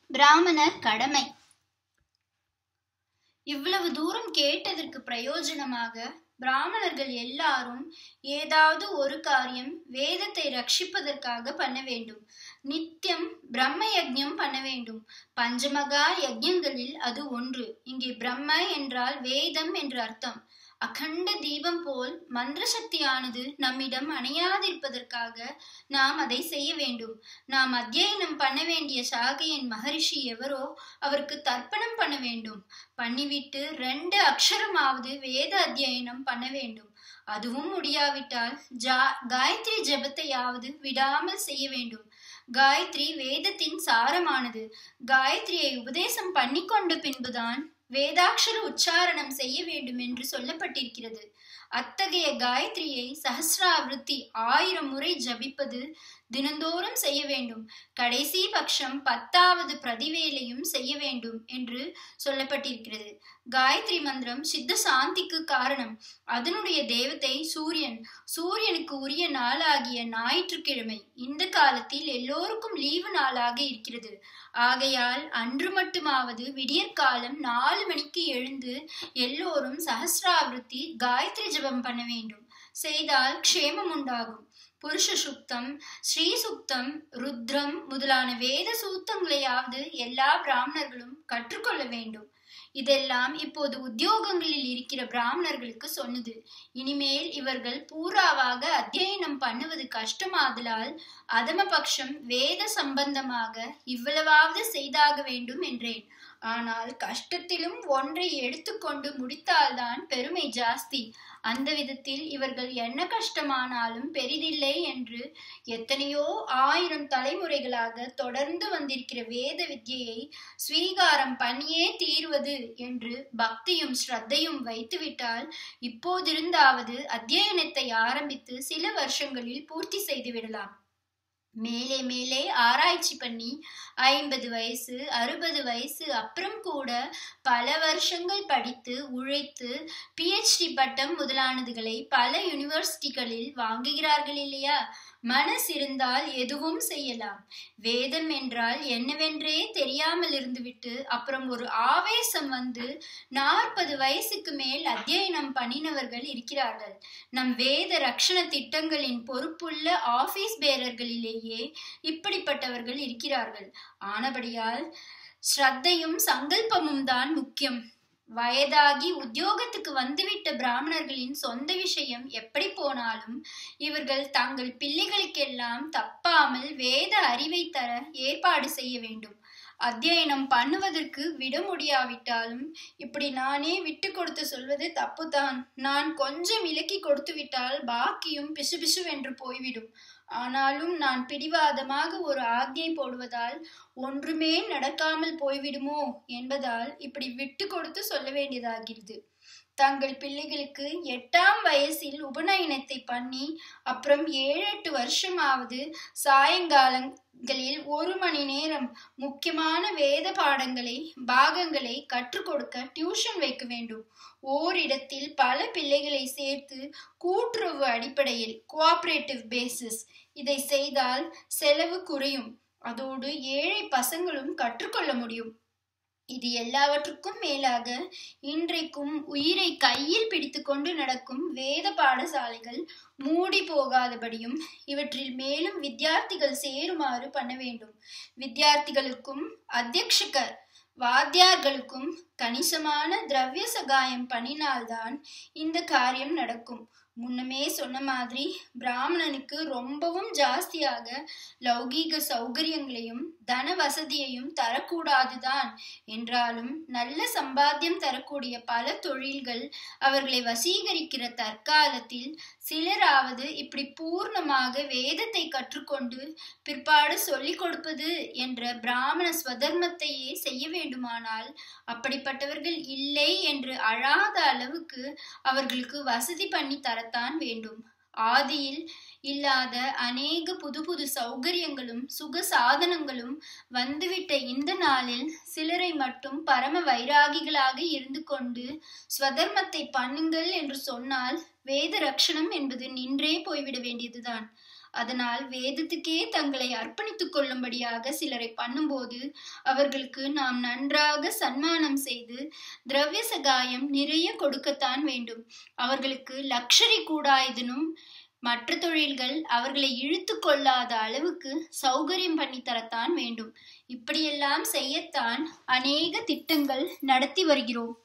பிராமணர் கடமை இவ்வளவு தூரம் கேட்டதற்கு பிரயோஜனமாக பிராமணர்கள் எல்லாரும் ஏதாவது ஒரு காரியம் வேதத்தை ரட்சிப்பதற்காக பண்ண வேண்டும் நித்தியம் பிரம்ம யஜ்ஞம் பண்ண வேண்டும் பஞ்சமகா யஜ்ஞங்களில் அது ஒன்று இங்கே பிரம்ம என்றால் வேதம் என்று அர்த்தம் அகண்ட தீபம் போல் மந்திர சக்தியானது நம்மிடம் அணையாதிருப்பதற்காக நாம் அதை செய்ய வேண்டும் நாம் அத்தியனம் பண்ண வேண்டிய சாகையின் மகரிஷி எவரோ அவருக்கு தர்ப்பணம் பண்ண வேண்டும் பண்ணிவிட்டு ரெண்டு அக்ஷரமாவது வேத அத்தியனம் பண்ண வேண்டும் அதுவும் முடியாவிட்டால் ஜா காயத்ரி ஜபத்தையாவது விடாமல் செய்ய வேண்டும் காயத்ரி வேதத்தின் சாரமானது காயத்ரியை உபதேசம் பண்ணிக்கொண்ட பின்புதான் வேதாட்சர உச்சாரணம் செய்ய வேண்டும் என்று சொல்லப்பட்டிருக்கிறது அத்தகைய காயத்ரியை சஹசிராவிருத்தி ஆயிரம் முறை ஜபிப்பது தினந்தோறும் செய்ய வேண்டும் கடைசி பட்சம் பத்தாவது பிரதிவேலையும் செய்ய வேண்டும் என்று சொல்லப்பட்டிருக்கிறது காயத்ரி மந்திரம் சித்த சாந்திக்கு காரணம் அதனுடைய தேவதை சூரியன் சூரியனுக்கு உரிய நாளாகிய ஞாயிற்றுக்கிழமை இந்த காலத்தில் எல்லோருக்கும் லீவு நாளாக இருக்கிறது ஆகையால் அன்று மட்டுமாவது விடியற்காலம் நாலு மணிக்கு எழுந்து எல்லோரும் சஹசிராவிருத்தி காயத்ரி ஜபம் பண்ண வேண்டும் செய்தால் க்ஷேமம் உண்டாகும் புருஷ சுக்தம் ஸ்ரீ சுக்தம் ருத்ரம் முதலான வேத சூத்தங்களையாவது எல்லா பிராமணர்களும் கற்றுக்கொள்ள வேண்டும் இதெல்லாம் இப்போது உத்தியோகங்களில் இருக்கிற பிராமணர்களுக்கு சொன்னது இனிமேல் இவர்கள் பூராவாக அத்தியனம் பண்ணுவது கஷ்டமாதலால் அதமபக்ஷம் வேத சம்பந்தமாக இவ்வளவாவது செய்தாக வேண்டும் என்றேன் ஆனால் கஷ்டத்திலும் ஒன்றை எடுத்துக்கொண்டு முடித்தால்தான் பெருமை ஜாஸ்தி அந்த விதத்தில் இவர்கள் என்ன கஷ்டமானாலும் பெரிதில்லை என்று எத்தனையோ ஆயிரம் தலைமுறைகளாக தொடர்ந்து வந்திருக்கிற வேத வித்யை ஸ்வீகாரம் பண்ணியே தீர்வது என்று பக்தியும் ஸ்ரத்தையும் வைத்துவிட்டால் இப்போதிருந்தாவது அத்தியனத்தை ஆரம்பித்து சில வருஷங்களில் பூர்த்தி செய்து விடலாம் மேலே மேலே ஆராய்ச்சி பண்ணி ஐம்பது வயசு அறுபது வயசு அப்புறம் கூட பல வருஷங்கள் படித்து உழைத்து பிஹெச்டி பட்டம் முதலானதுகளை பல யூனிவர்சிட்டிகளில் வாங்குகிறார்கள் இல்லையா மனசு இருந்தால் எதுவும் செய்யலாம் வேதம் என்றால் என்னவென்றே தெரியாமல் இருந்துவிட்டு அப்புறம் ஒரு ஆவேசம் வந்து நாற்பது வயசுக்கு மேல் அத்தியனம் பண்ணினவர்கள் இருக்கிறார்கள் நம் வேத ரக்ஷண திட்டங்களின் பொறுப்புள்ள ஆபீஸ் பேரர்களிலேயே இப்படிப்பட்டவர்கள் இருக்கிறார்கள் ஆனபடியால் ஸ்ரத்தையும் சங்கல்பமும் தான் முக்கியம் வயதாகி உத்தியோகத்துக்கு வந்துவிட்ட பிராமணர்களின் சொந்த விஷயம் எப்படி போனாலும் இவர்கள் தங்கள் பிள்ளைகளுக்கெல்லாம் தப்பாமல் வேத அறிவை தர ஏற்பாடு செய்ய வேண்டும் அத்தியனம் பண்ணுவதற்கு விட முடியாவிட்டாலும் இப்படி நானே விட்டு கொடுத்து சொல்வது தப்புதான் நான் கொஞ்சம் இலக்கி கொடுத்து விட்டால் பாக்கியும் பிசுபிசுவென்று போய்விடும் ஆனாலும் நான் பிடிவாதமாக ஒரு ஆக்ஞை போடுவதால் ஒன்றுமே நடக்காமல் போய்விடுமோ என்பதால் இப்படி விட்டு கொடுத்து சொல்ல வேண்டியதாகிறது தங்கள் பிள்ளைகளுக்கு எட்டாம் வயசில் உபநயனத்தை பண்ணி அப்புறம் ஏழு எட்டு வருஷமாவது சாயங்காலங்களில் ஒரு மணி நேரம் முக்கியமான வேத பாடங்களை பாகங்களை கற்றுக் கொடுக்க டியூஷன் வைக்க வேண்டும் ஓரிடத்தில் பல பிள்ளைகளை சேர்த்து கூட்டுறவு அடிப்படையில் கோஆபரேட்டிவ் பேசிஸ் இதை செய்தால் செலவு குறையும் அதோடு ஏழை பசங்களும் கற்றுக்கொள்ள முடியும் இது எல்லாவற்றுக்கும் மேலாக இன்றைக்கும் உயிரை கையில் பிடித்து கொண்டு நடக்கும் வேத பாடசாலைகள் மூடி போகாதபடியும் இவற்றில் மேலும் வித்தியார்த்திகள் சேருமாறு பண்ண வேண்டும் வித்தியார்த்திகளுக்கும் அத்தியக்ஷக வாத்தியார்களுக்கும் கணிசமான திரவிய சகாயம் பண்ணினால்தான் இந்த காரியம் நடக்கும் முன்னமே சொன்ன மாதிரி பிராமணனுக்கு ரொம்பவும் ஜாஸ்தியாக லௌகீக சௌகரியங்களையும் தன வசதியையும் தரக்கூடாதுதான் என்றாலும் நல்ல சம்பாத்தியம் தரக்கூடிய பல தொழில்கள் அவர்களை வசீகரிக்கிற தற்காலத்தில் சிலராவது இப்படி பூர்ணமாக வேதத்தை கற்றுக்கொண்டு பிற்பாடு சொல்லிக் கொடுப்பது என்ற பிராமண ஸ்வதர்மத்தையே செய்ய வேண்டுமானால் அப்படிப்பட்டவர்கள் இல்லை என்று அழாத அளவுக்கு அவர்களுக்கு வசதி பண்ணி தரத்தான் வேண்டும் ஆதியில் இல்லாத அநேக புது புது சௌகரியங்களும் சுக சாதனங்களும் வந்துவிட்ட இந்த நாளில் சிலரை மட்டும் பரம வைராகிகளாக இருந்து கொண்டு ஸ்வதர்மத்தை பண்ணுங்கள் என்று சொன்னால் வேத ரக்ஷணம் என்பது நின்றே போய்விட வேண்டியதுதான் அதனால் வேதத்துக்கே தங்களை அர்ப்பணித்துக் கொள்ளும்படியாக சிலரை பண்ணும்போது அவர்களுக்கு நாம் நன்றாக சன்மானம் செய்து திரவிய சகாயம் நிறைய கொடுக்கத்தான் வேண்டும் அவர்களுக்கு லக்ஷரி கூடாயதனும் மற்ற தொழில்கள் அவர்களை இழுத்து கொள்ளாத அளவுக்கு சௌகரியம் பண்ணி தரத்தான் வேண்டும் இப்படியெல்லாம் செய்யத்தான் அநேக திட்டங்கள் நடத்தி வருகிறோம்